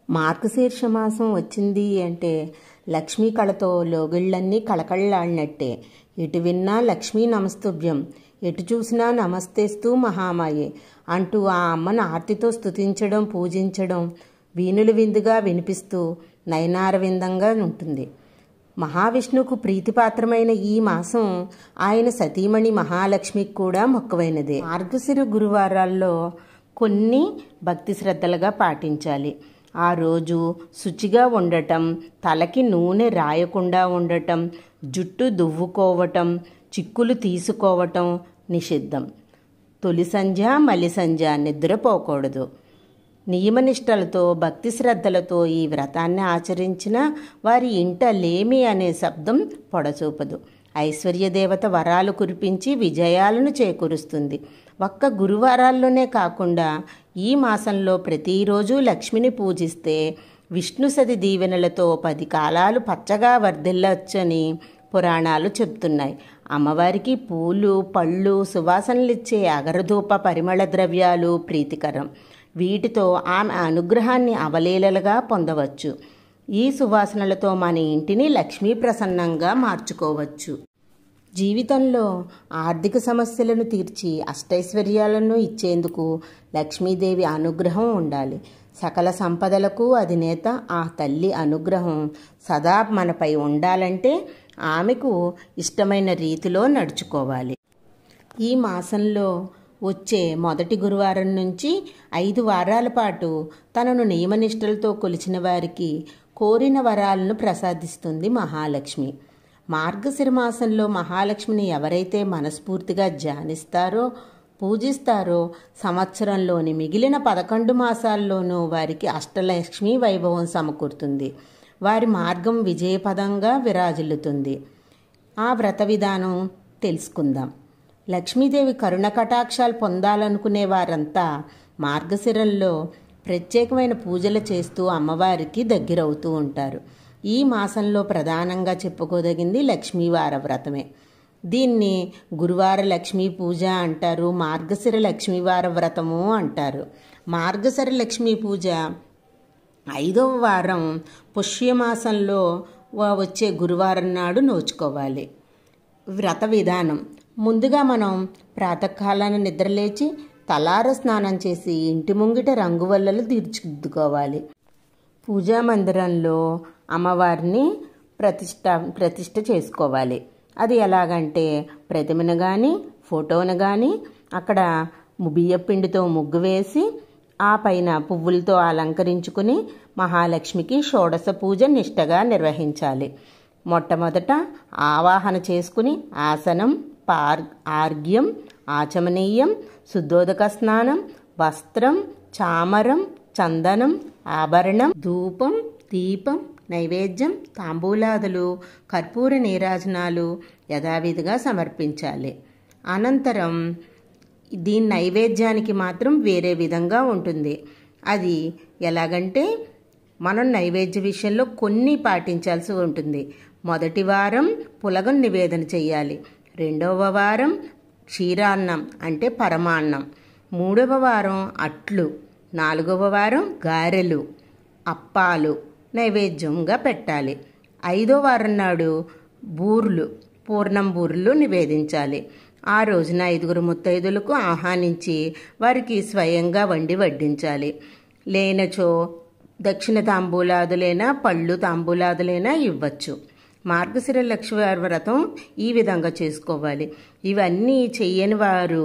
మార్గశీర్ష మాసం వచ్చింది అంటే లక్ష్మీ కళతో లోగిళ్ళన్నీ కళకళ్ళాడినట్టే ఎటు విన్నా లక్ష్మీ నమస్తుభ్యం ఎటు చూసినా నమస్తేస్తూ మహామాయే అంటూ ఆ అమ్మను ఆర్తితో స్తుతించడం పూజించడం వీణులు విందుగా వినిపిస్తూ నయనారవిందంగా ఉంటుంది మహావిష్ణువుకు ప్రీతిపాత్రమైన ఈ మాసం ఆయన సతీమణి మహాలక్ష్మికి కూడా మొక్కవైనదే మార్గశిర గురువారాల్లో కొన్ని భక్తి శ్రద్ధలుగా పాటించాలి ఆ రోజు శుచిగా ఉండటం తలకి నూనె రాయకుండా ఉండటం జుట్టు దువ్వుకోవటం చిక్కులు తీసుకోవటం నిషిద్ధం తొలి సంధ్య మలి సంధ్య నిద్రపోకూడదు నియమనిష్టలతో భక్తి శ్రద్ధలతో ఈ వ్రతాన్ని ఆచరించిన వారి ఇంట లేమి అనే శబ్దం పొడచూపదు ఐశ్వర్యదేవత వరాలు కురిపించి విజయాలను చేకూరుస్తుంది ఒక్క గురువారాల్లోనే కాకుండా ఈ మాసంలో ప్రతిరోజు లక్ష్మిని పూజిస్తే విష్ణు సది దీవెనలతో పది కాలాలు పచ్చగా వర్ధిల్లొచ్చని పురాణాలు చెప్తున్నాయి అమ్మవారికి పూలు పళ్ళు సువాసనలిచ్చే అగరధూప పరిమళ ద్రవ్యాలు ప్రీతికరం వీటితో ఆమె అనుగ్రహాన్ని అవలీలలుగా పొందవచ్చు ఈ సువాసనలతో మన ఇంటిని లక్ష్మీ ప్రసన్నంగా మార్చుకోవచ్చు జీవితంలో ఆర్థిక సమస్యలను తీర్చి అష్టైశ్వర్యాలను ఇచ్చేందుకు లక్ష్మీదేవి అనుగ్రహం ఉండాలి సకల సంపదలకు అధినేత ఆ తల్లి అనుగ్రహం సదా మనపై ఉండాలంటే ఆమెకు ఇష్టమైన రీతిలో నడుచుకోవాలి ఈ మాసంలో వచ్చే మొదటి గురువారం నుంచి ఐదు వారాల పాటు తనను నియమనిష్టలతో కొలిచిన వారికి కోరిన వరాలను ప్రసాదిస్తుంది మహాలక్ష్మి మార్గశిర మాసంలో మహాలక్ష్మిని ఎవరైతే మనస్ఫూర్తిగా ధ్యానిస్తారో పూజిస్తారో సంవత్సరంలోని మిగిలిన పదకొండు మాసాల్లోనూ వారికి అష్టలక్ష్మి వైభవం సమకూరుతుంది వారి మార్గం విజయపదంగా విరాజిల్లుతుంది ఆ వ్రత విధానం తెలుసుకుందాం లక్ష్మీదేవి కరుణ కటాక్షాలు పొందాలనుకునే వారంతా మార్గశిరంలో ప్రత్యేకమైన పూజలు చేస్తూ అమ్మవారికి దగ్గరవుతూ ఉంటారు ఈ మాసంలో ప్రధానంగా చెప్పుకోదగింది లక్ష్మీవార వ్రతమే దీన్ని గురువార లక్ష్మీ పూజ అంటారు మార్గశిర లక్ష్మీవార వ్రతము అంటారు మార్గశిర లక్ష్మీ పూజ ఐదవ వారం పుష్యమాసంలో వచ్చే గురువారం నాడు నోచుకోవాలి వ్రత విధానం ముందుగా మనం ప్రాతకాలాన నిద్రలేచి తలార స్నానం చేసి ఇంటి ముంగిట రంగువల్లలు తీర్చిదిద్దుకోవాలి పూజా మందిరంలో అమ్మవారిని ప్రతిష్ట ప్రతిష్ట చేసుకోవాలి అది ఎలాగంటే ప్రతిమను కానీ ఫోటోను కానీ అక్కడ బియ్యపిండితో ముగ్గు వేసి ఆ పైన పువ్వులతో అలంకరించుకుని మహాలక్ష్మికి షోడశ పూజ నిష్టగా నిర్వహించాలి మొట్టమొదట ఆవాహన చేసుకుని ఆసనం పార్ ఆర్ఘ్యం ఆచమనీయం శుద్ధోదక స్నానం వస్త్రం చామరం చందనం ఆభరణం ధూపం దీపం నైవేద్యం తాంబూలాదులు కర్పూర నీరాజనాలు యథావిధిగా సమర్పించాలి అనంతరం దీని నైవేద్యానికి మాత్రం వేరే విధంగా ఉంటుంది అది ఎలాగంటే మనం నైవేద్య విషయంలో కొన్ని పాటించాల్సి ఉంటుంది మొదటి వారం పులగం నివేదన చేయాలి రెండవ వారం క్షీరాన్నం అంటే పరమాన్నం మూడవ వారం అట్లు నాలుగవ వారం గారెలు అప్పాలు నైవేద్యంగా పెట్టాలి ఐదో వారం నాడు బూర్లు పూర్ణం బూర్లు నివేదించాలి ఆ రోజున ఐదుగురు ముత్తైదులకు ఆహ్వానించి వారికి స్వయంగా వండి వడ్డించాలి లేనచో దక్షిణ తాంబూలాదులైనా పళ్ళు తాంబూలాదులైనా ఇవ్వచ్చు మార్గశిర లక్ష్మి వ్రతం ఈ విధంగా చేసుకోవాలి ఇవన్నీ చెయ్యని వారు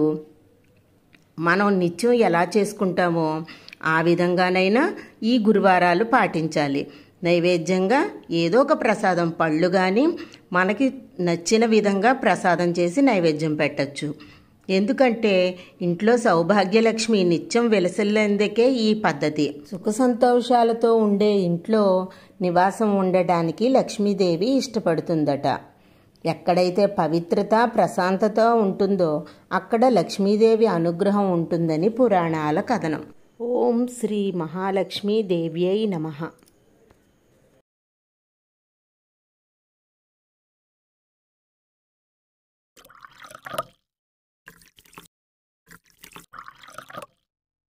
మనం నిత్యం ఎలా చేసుకుంటామో ఆ విధంగానైనా ఈ గురువారాలు పాటించాలి నైవేద్యంగా ఏదో ఒక ప్రసాదం పళ్ళు కానీ మనకి నచ్చిన విధంగా ప్రసాదం చేసి నైవేద్యం పెట్టచ్చు ఎందుకంటే ఇంట్లో సౌభాగ్యలక్ష్మి నిత్యం వెలసిల్లేందుకే ఈ పద్ధతి సుఖ సంతోషాలతో ఉండే ఇంట్లో నివాసం ఉండటానికి లక్ష్మీదేవి ఇష్టపడుతుందట ఎక్కడైతే పవిత్రత ప్రశాంతత ఉంటుందో అక్కడ లక్ష్మీదేవి అనుగ్రహం ఉంటుందని పురాణాల కథనం ఓం శ్రీ మహాలక్ష్మీ దేవ్యై నమః